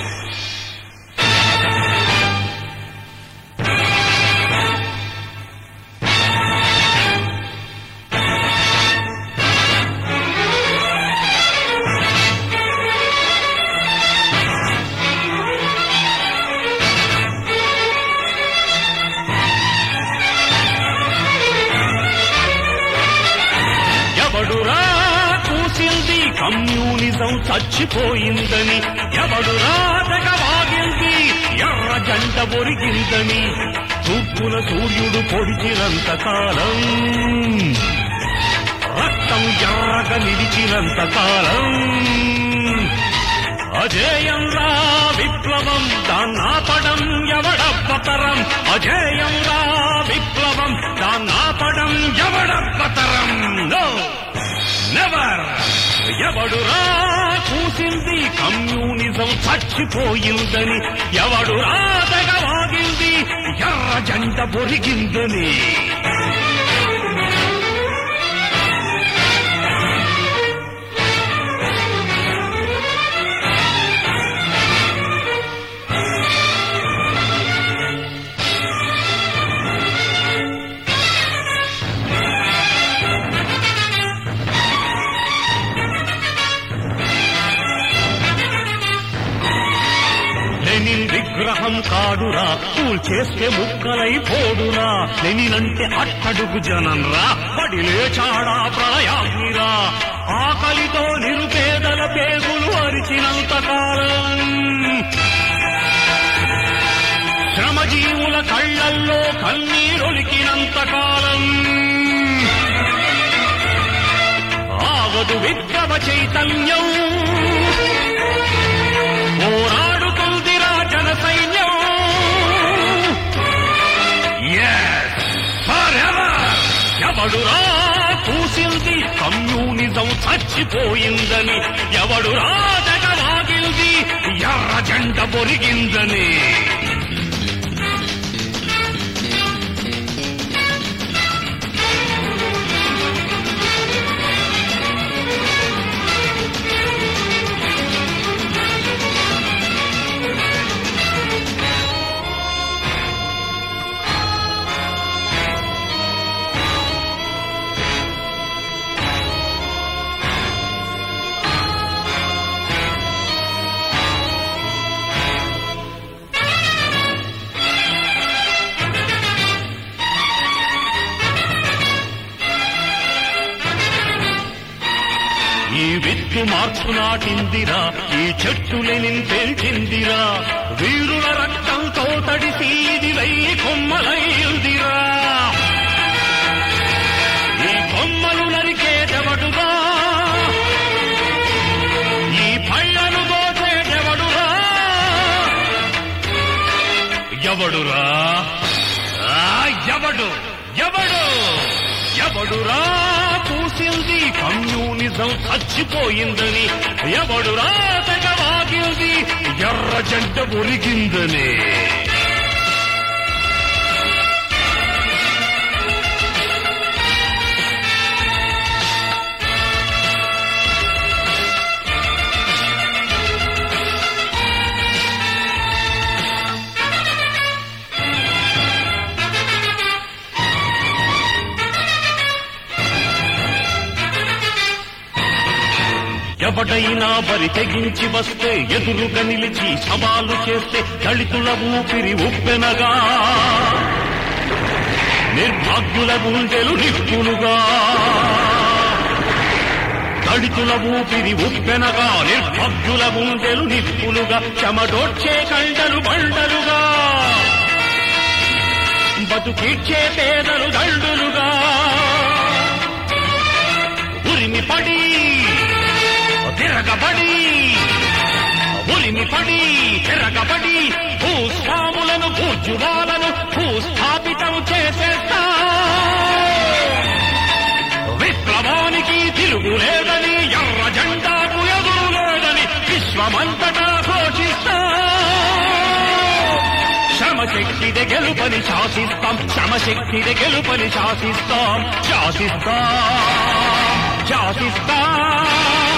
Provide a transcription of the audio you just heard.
ఎవడురా చూసింది కమ్యూనిజం చచ్చిపోయిందని ఎవడురా తెగవాగింది ఎర్ర జంట ఒరిగిందని తూర్పున సూర్యుడు పొడిచినంత కాలం రక్తం ఎర్రగా నిలిచినంత కాలం అజేయంరా విప్లవం దాన్నాపడం ఎవడబ్బతరం అజేయంరా విప్లవం దాన్నాపడం ఎవడబ్బతరం నో నెవర్ ఎవడురా చూసింది కమ్యూనిజం చచ్చిపోయిందని ఎవడురా తెగవాగింది ఎర్ర జంట పొరిగిందని లెనిన్ విగ్రహం కాడురా కూల్ చేస్తే ముక్కలై పోడురా లెనిన్ అంటే అట్టడుగు జనంరా పడి లేచాడా ప్రళయాగ్నిరా ఆకలితో నిరుపేదల పేగులు అరిచినంత కాలం శ్రమజీవుల కళ్ళల్లో కన్నీరొలికినంత కాలం ఆగదు విప్లవ చైతన్యం పోరాడుతుందిరా జన సైన్యం Yes, forever. ఎవడురా చూసింది కమ్యూనిజం చచ్చిపోయిందని ఎవడురా తెగవాగింది ఎర్ర జెండ పొరిగిందని ఈ విత్తు మార్పు నాటిందిరా ఈ చెట్టులని పెంచిందిరా వీరుల రక్తంతో తడిసి ఇది వెయ్యి కొమ్మలైందిరా ఈ కొమ్మలు నరికేదెవడురా ఈ పళ్ళను దోచేదెవడురా ఎవడురా ఆ, ఎవడు ఎవడు ఎవడురా చూసింది కమ్యూనిజం చచ్చిపోయిందని ఎవడురా తెగవాగింది ఎర్ర జంట ఒరిగిందని ఎవడైనా బరి తెగించి వస్తే ఎదురుగా నిలిచి సవాలు చేస్తే దళితుల ఊపిరి ఉప్పెనగా నిర్భాగ్యుల గుండెలు నిప్పులుగా దళితుల ఊపిరి ఉప్పెనగా నిర్భాగ్యుల గుండెలు నిప్పులుగా చెమడోడ్చే కండలు బండలుగా బతుకిచ్చే పేదలు దండులుగా ఉరిమి పడి తిరగబడి ఉరిమి పడి తిరగబడి భూస్వాములను భూజువాలను భూస్థాపితం చేసేస్తా విప్లవానికి తిరుగులేదని ఎర్ర జెండాకు ఎదురు లేదని విశ్వమంతటా ఘోషిస్తా శ్రమశక్తిని గెలుపని శాసిస్తాం శ్రమశక్తిని గెలుపని శాసిస్తాం శాసిస్తాం శాసిస్తాం